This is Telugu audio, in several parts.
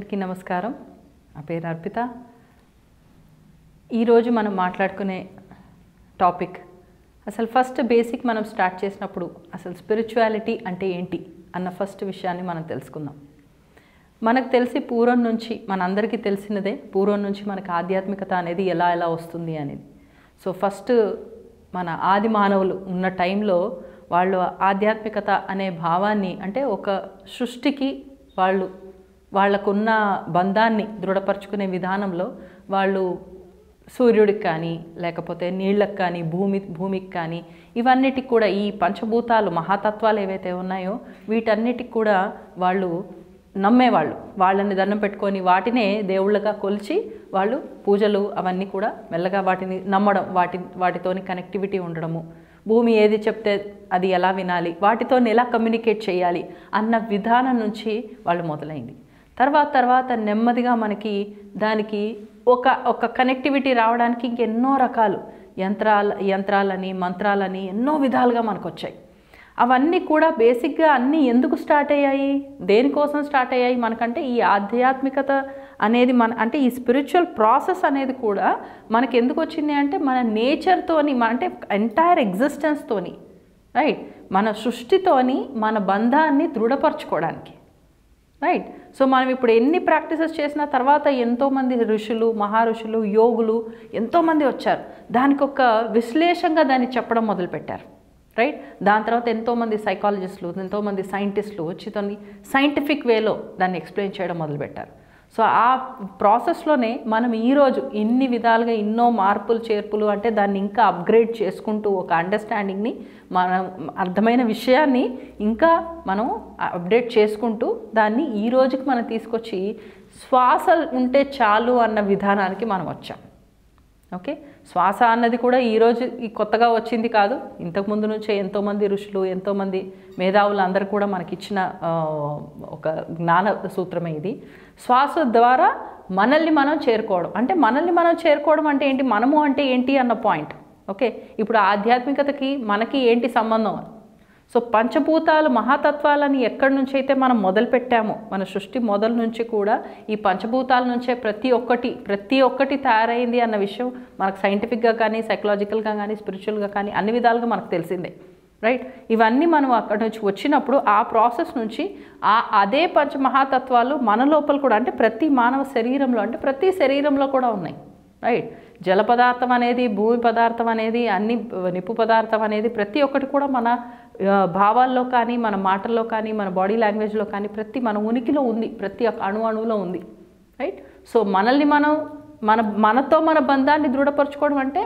అందరికీ నమస్కారం నా పేరు అర్పిత ఈరోజు మనం మాట్లాడుకునే టాపిక్ అసలు ఫస్ట్ బేసిక్ మనం స్టార్ట్ చేసినప్పుడు అసలు స్పిరిచువాలిటీ అంటే ఏంటి అన్న ఫస్ట్ విషయాన్ని మనం తెలుసుకుందాం మనకు తెలిసి పూర్వం నుంచి మనందరికీ తెలిసినదే పూర్వం నుంచి మనకు ఆధ్యాత్మికత అనేది ఎలా ఎలా వస్తుంది అనేది సో ఫస్ట్ మన ఆది మానవులు ఉన్న టైంలో వాళ్ళు ఆధ్యాత్మికత అనే భావాన్ని అంటే ఒక సృష్టికి వాళ్ళు వాళ్ళకున్న బంధాన్ని దృఢపరచుకునే విధానంలో వాళ్ళు సూర్యుడికి కానీ లేకపోతే నీళ్ళకి కానీ భూమి భూమికి కానీ ఇవన్నిటికి కూడా ఈ పంచభూతాలు మహాతత్వాలు ఏవైతే ఉన్నాయో వీటన్నిటికి కూడా వాళ్ళు నమ్మేవాళ్ళు వాళ్ళని దండం పెట్టుకొని వాటినే దేవుళ్ళగా కొలిచి వాళ్ళు పూజలు అవన్నీ కూడా మెల్లగా వాటిని నమ్మడం వాటి వాటితోని కనెక్టివిటీ ఉండడము భూమి ఏది చెప్తే అది ఎలా వినాలి వాటితో ఎలా కమ్యూనికేట్ చేయాలి అన్న విధానం నుంచి వాళ్ళు మొదలైంది తర్వాత తర్వాత నెమ్మదిగా మనకి దానికి ఒక ఒక కనెక్టివిటీ రావడానికి ఇంకెన్నో రకాలు యంత్రాల యంత్రాలని మంత్రాలని ఎన్నో విధాలుగా మనకు వచ్చాయి అవన్నీ కూడా బేసిక్గా అన్నీ ఎందుకు స్టార్ట్ అయ్యాయి దేనికోసం స్టార్ట్ అయ్యాయి మనకంటే ఈ ఆధ్యాత్మికత అనేది మన అంటే ఈ స్పిరిచువల్ ప్రాసెస్ అనేది కూడా మనకి ఎందుకు వచ్చింది అంటే మన నేచర్తోని మన అంటే ఎంటైర్ ఎగ్జిస్టెన్స్తోని రైట్ మన సృష్టితోని మన బంధాన్ని దృఢపరచుకోవడానికి రైట్ సో మనం ఇప్పుడు ఎన్ని ప్రాక్టీసెస్ చేసిన తర్వాత ఎంతోమంది ఋషులు మహారుషులు యోగులు ఎంతోమంది వచ్చారు దానికి ఒక విశ్లేషంగా దాన్ని చెప్పడం మొదలుపెట్టారు రైట్ దాని తర్వాత ఎంతోమంది సైకాలజిస్టులు ఎంతోమంది సైంటిస్టులు వచ్చి దాన్ని సైంటిఫిక్ వేలో దాన్ని ఎక్స్ప్లెయిన్ చేయడం మొదలుపెట్టారు సో ఆ ప్రాసెస్లోనే మనం ఈరోజు ఇన్ని విధాలుగా ఎన్నో మార్పులు చేర్పులు అంటే దాన్ని ఇంకా అప్గ్రేడ్ చేసుకుంటూ ఒక అండర్స్టాండింగ్ని మనం అర్థమైన విషయాన్ని ఇంకా మనం అప్డేట్ చేసుకుంటూ దాన్ని ఈ రోజుకి మనం తీసుకొచ్చి శ్వాస ఉంటే చాలు అన్న విధానానికి మనం వచ్చాం ఓకే శ్వాస అన్నది కూడా ఈరోజు ఈ కొత్తగా వచ్చింది కాదు ఇంతకుముందు నుంచే ఎంతోమంది ఋషులు ఎంతోమంది మేధావులు అందరూ కూడా మనకిచ్చిన ఒక జ్ఞాన సూత్రమే ఇది శ్వాస ద్వారా మనల్ని మనం చేరుకోవడం అంటే మనల్ని మనం చేరుకోవడం అంటే ఏంటి మనము అంటే ఏంటి అన్న పాయింట్ ఓకే ఇప్పుడు ఆధ్యాత్మికతకి మనకి ఏంటి సంబంధం సో పంచభూతాలు మహాతత్వాలని ఎక్కడి నుంచి అయితే మనం మొదలు పెట్టామో మన సృష్టి మొదలు నుంచి కూడా ఈ పంచభూతాల నుంచే ప్రతి ఒక్కటి ప్రతి ఒక్కటి తయారైంది అన్న విషయం మనకు సైంటిఫిక్గా కానీ సైకలాజికల్గా కానీ స్పిరిచువల్గా కానీ అన్ని విధాలుగా మనకు తెలిసిందే రైట్ ఇవన్నీ మనం అక్కడి నుంచి వచ్చినప్పుడు ఆ ప్రాసెస్ నుంచి ఆ అదే పంచ మహాతత్వాలు మన లోపల కూడా అంటే ప్రతి మానవ శరీరంలో అంటే ప్రతి శరీరంలో కూడా ఉన్నాయి రైట్ జల పదార్థం అనేది భూమి పదార్థం అనేది అన్ని నిప్పు పదార్థం అనేది ప్రతి ఒక్కటి కూడా మన భావాల్లో కానీ మన మాటల్లో కానీ మన బాడీ లాంగ్వేజ్లో కానీ ప్రతి మన ఉనికిలో ఉంది ప్రతి ఒక్క అణు అణువులో ఉంది రైట్ సో మనల్ని మనం మన మనతో మన బంధాన్ని దృఢపరచుకోవడం అంటే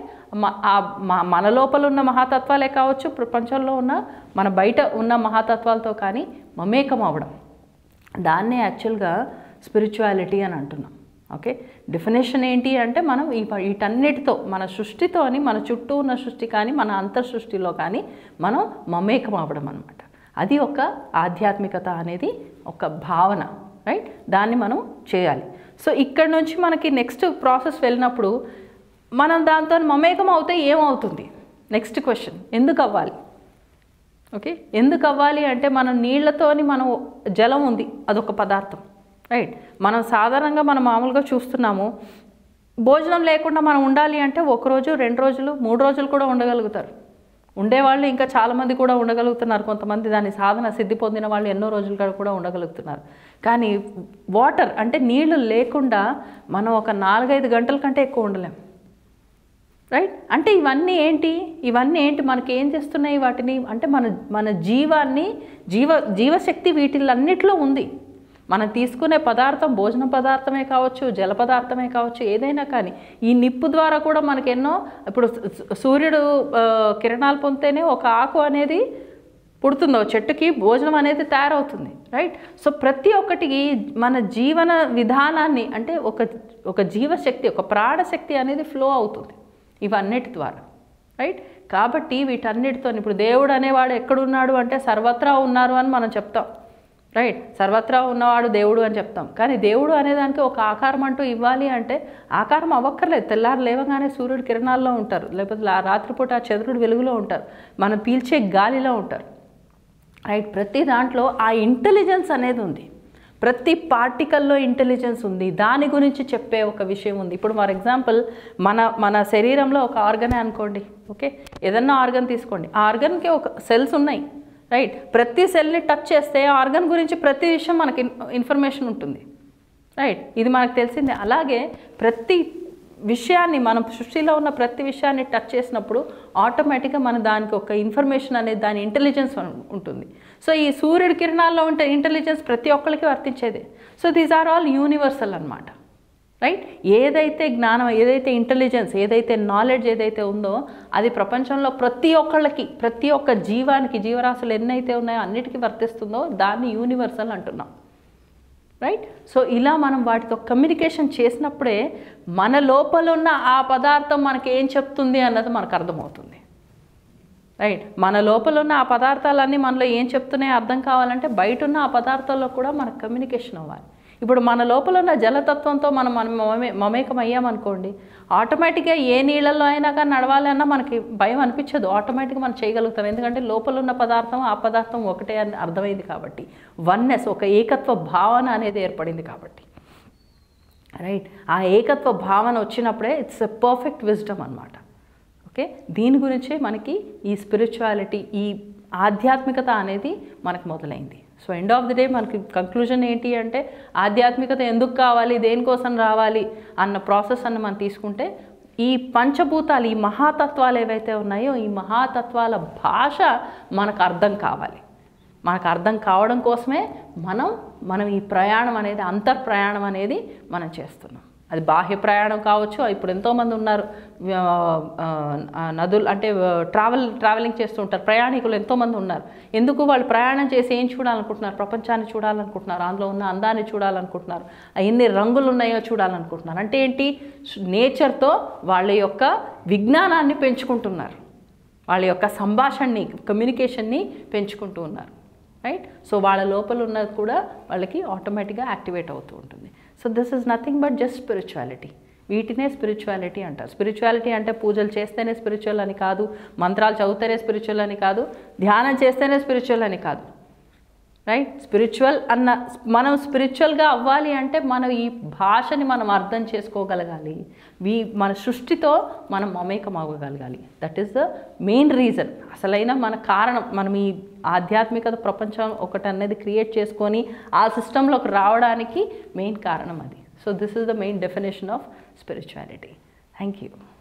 మన లోపల ఉన్న మహాతత్వాలే కావచ్చు ప్రపంచంలో ఉన్న మన బయట ఉన్న మహాతత్వాలతో కానీ మమేకం అవ్వడం దాన్నే యాక్చువల్గా స్పిరిచువాలిటీ అని అంటున్నాం ఓకే డెఫినేషన్ ఏంటి అంటే మనం ఈ వీటన్నిటితో మన సృష్టితోని మన చుట్టూ ఉన్న సృష్టి కానీ మన అంతర్ సృష్టిలో కానీ మనం మమేకం అవ్వడం అనమాట అది ఒక ఆధ్యాత్మికత అనేది ఒక భావన రైట్ దాన్ని మనం చేయాలి సో ఇక్కడ నుంచి మనకి నెక్స్ట్ ప్రాసెస్ వెళ్ళినప్పుడు మనం దాంతో మమేకం అవుతే ఏమవుతుంది నెక్స్ట్ క్వశ్చన్ ఎందుకు అవ్వాలి ఓకే ఎందుకు అవ్వాలి అంటే మనం నీళ్లతోని మనం జలం ఉంది అదొక పదార్థం రైట్ మనం సాధారణంగా మనం మామూలుగా చూస్తున్నాము భోజనం లేకుండా మనం ఉండాలి అంటే ఒక రోజు రెండు రోజులు మూడు రోజులు కూడా ఉండగలుగుతారు ఉండేవాళ్ళు ఇంకా చాలామంది కూడా ఉండగలుగుతున్నారు కొంతమంది దాని సాధన సిద్ధి పొందిన వాళ్ళు ఎన్నో రోజులు కూడా ఉండగలుగుతున్నారు కానీ వాటర్ అంటే నీళ్లు లేకుండా మనం ఒక నాలుగైదు గంటల కంటే ఎక్కువ ఉండలేం రైట్ అంటే ఇవన్నీ ఏంటి ఇవన్నీ ఏంటి మనకి ఏం చేస్తున్నాయి వాటిని అంటే మన మన జీవాన్ని జీవ జీవశక్తి వీటిలన్నిటిలో ఉంది మనం తీసుకునే పదార్థం భోజన పదార్థమే కావచ్చు జల పదార్థమే కావచ్చు ఏదైనా కానీ ఈ నిప్పు ద్వారా కూడా మనకి ఎన్నో ఇప్పుడు సూర్యుడు కిరణాలు పొందితేనే ఒక ఆకు అనేది పుడుతుంది ఒక చెట్టుకి భోజనం అనేది తయారవుతుంది రైట్ సో ప్రతి ఒక్కటికి మన జీవన విధానాన్ని అంటే ఒక ఒక జీవశక్తి ఒక ప్రాణశక్తి అనేది ఫ్లో అవుతుంది ఇవన్నిటి ద్వారా రైట్ కాబట్టి వీటన్నిటితో ఇప్పుడు దేవుడు అనేవాడు ఎక్కడున్నాడు అంటే సర్వత్రా ఉన్నారు అని మనం చెప్తాం రైట్ సర్వత్రా ఉన్నవాడు దేవుడు అని చెప్తాం కానీ దేవుడు అనేదానికి ఒక ఆకారం అంటూ ఇవ్వాలి అంటే ఆకారం అవ్వక్కర్లేదు తెల్లారు లేవగానే సూర్యుడు కిరణాల్లో ఉంటారు లేకపోతే రాత్రిపూట ఆ చంద్రుడు వెలుగులో ఉంటారు మనం పీల్చే గాలిలో ఉంటారు రైట్ ప్రతి దాంట్లో ఆ ఇంటెలిజెన్స్ అనేది ఉంది ప్రతి పార్టికల్లో ఇంటెలిజెన్స్ ఉంది దాని గురించి చెప్పే ఒక విషయం ఉంది ఇప్పుడు ఫర్ ఎగ్జాంపుల్ మన మన శరీరంలో ఒక ఆర్గనే అనుకోండి ఓకే ఏదన్నా ఆర్గన్ తీసుకోండి ఆ ఆర్గన్కి ఒక సెల్స్ ఉన్నాయి రైట్ ప్రతి సెల్ని టచ్ చేస్తే ఆ ఆర్గన్ గురించి ప్రతి విషయం మనకి ఇన్ఫర్మేషన్ ఉంటుంది రైట్ ఇది మనకు తెలిసిందే అలాగే ప్రతి విషయాన్ని మనం సృష్టిలో ఉన్న ప్రతి విషయాన్ని టచ్ చేసినప్పుడు ఆటోమేటిక్గా మన దానికి ఒక ఇన్ఫర్మేషన్ అనేది దాని ఇంటెలిజెన్స్ ఉంటుంది సో ఈ సూర్యుడి కిరణాల్లో ఉంటే ఇంటెలిజెన్స్ ప్రతి ఒక్కరికి వర్తించేది so these are all universal అన్నమాట రైట్ ఏదైతే జ్ఞానం ఏదైతే ఇంటెలిజెన్స్ ఏదైతే నాలెడ్జ్ ఏదైతే ఉందో అది ప్రపంచంలో ప్రతి ఒక్కళ్ళకి ప్రతి ఒక్క జీవానికి జీవరాశులు ఎన్నైతే ఉన్నాయో అన్నిటికీ వర్తిస్తుందో దాన్ని యూనివర్సల్ అంటున్నాం రైట్ సో ఇలా మనం వాటితో కమ్యూనికేషన్ చేసినప్పుడే మన లోపల ఉన్న ఆ పదార్థం మనకి ఏం చెప్తుంది అన్నది మనకు అర్థమవుతుంది రైట్ మన లోపల ఉన్న ఆ పదార్థాలన్నీ మనలో ఏం చెప్తున్నాయో అర్థం కావాలంటే బయట ఉన్న ఆ పదార్థాల్లో కూడా మనకు కమ్యూనికేషన్ అవ్వాలి ఇప్పుడు మన లోపల ఉన్న జలతత్వంతో మనం మనం మమే మమేకం అయ్యామనుకోండి ఆటోమేటిక్గా ఏ నీళ్ళల్లో అయినా కానీ నడవాలి అన్నా మనకి భయం అనిపించదు ఆటోమేటిక్గా మనం చేయగలుగుతాం ఎందుకంటే లోపల ఉన్న పదార్థం ఆ పదార్థం ఒకటే అని అర్థమైంది కాబట్టి వన్నెస్ ఒక ఏకత్వ భావన అనేది ఏర్పడింది కాబట్టి రైట్ ఆ ఏకత్వ భావన వచ్చినప్పుడే ఇట్స్ ఎ పర్ఫెక్ట్ విజ్డమ్ అనమాట ఓకే దీని గురించే మనకి ఈ స్పిరిచువాలిటీ ఈ ఆధ్యాత్మికత అనేది మనకు మొదలైంది so end of the day మనకి కంక్లూజన్ ఏంటి అంటే ఆధ్యాత్మికత ఎందుకు కావాలి దేనికోసం రావాలి అన్న ప్రాసెస్ అన్న మనం తీసుకుంటే ఈ పంచభూతాలు ఈ మహాతత్వాలు ఏవైతే ఉన్నాయో ఈ మహాతత్వాల భాష మనకు అర్థం కావాలి మనకు అర్థం కావడం కోసమే మనం మనం ఈ ప్రయాణం అనేది అంతర్ ప్రయాణం అనేది మనం చేస్తున్నాం అది బాహ్య ప్రయాణం కావచ్చు ఇప్పుడు ఎంతోమంది ఉన్నారు ఆ, ఆ, నదులు అంటే ట్రావెల్ ట్రావెలింగ్ చేస్తుంటారు ప్రయాణికులు ఎంతోమంది ఉన్నారు ఎందుకు వాళ్ళు ప్రయాణం చేసి ఏం చూడాలనుకుంటున్నారు ప్రపంచాన్ని చూడాలనుకుంటున్నారు అందులో ఉన్న అందాన్ని చూడాలనుకుంటున్నారు ఆ ఎన్ని రంగులు ఉన్నాయో చూడాలనుకుంటున్నారు అంటే ఏంటి నేచర్తో వాళ్ళ యొక్క విజ్ఞానాన్ని పెంచుకుంటున్నారు వాళ్ళ యొక్క సంభాషణని కమ్యూనికేషన్ని పెంచుకుంటూ ఉన్నారు రైట్ సో వాళ్ళ లోపల ఉన్నది కూడా వాళ్ళకి ఆటోమేటిక్గా యాక్టివేట్ అవుతూ ఉంటుంది so this is nothing but just spirituality వీటినే స్పిరిచువాలిటీ అంటారు స్పిరిచువాలిటీ అంటే పూజలు చేస్తేనే స్పిరిచువల్ అని కాదు మంత్రాలు చదివితేనే స్పిరిచువల్ అని కాదు ధ్యానం చేస్తేనే స్పిరిచువల్ అని కాదు రైట్ స్పిరిచువల్ అన్న మనం స్పిరిచువల్గా అవ్వాలి అంటే మనం ఈ భాషని మనం అర్థం చేసుకోగలగాలి వీ మన సృష్టితో మనం మమేకం అవ్వగలగాలి that is the main reason అసలైన మన కారణం మనం ఈ ఆధ్యాత్మికత ప్రపంచం ఒకటి అనేది క్రియేట్ చేసుకొని ఆ సిస్టంలోకి రావడానికి మెయిన్ కారణం అది so this is the main definition of spirituality thank you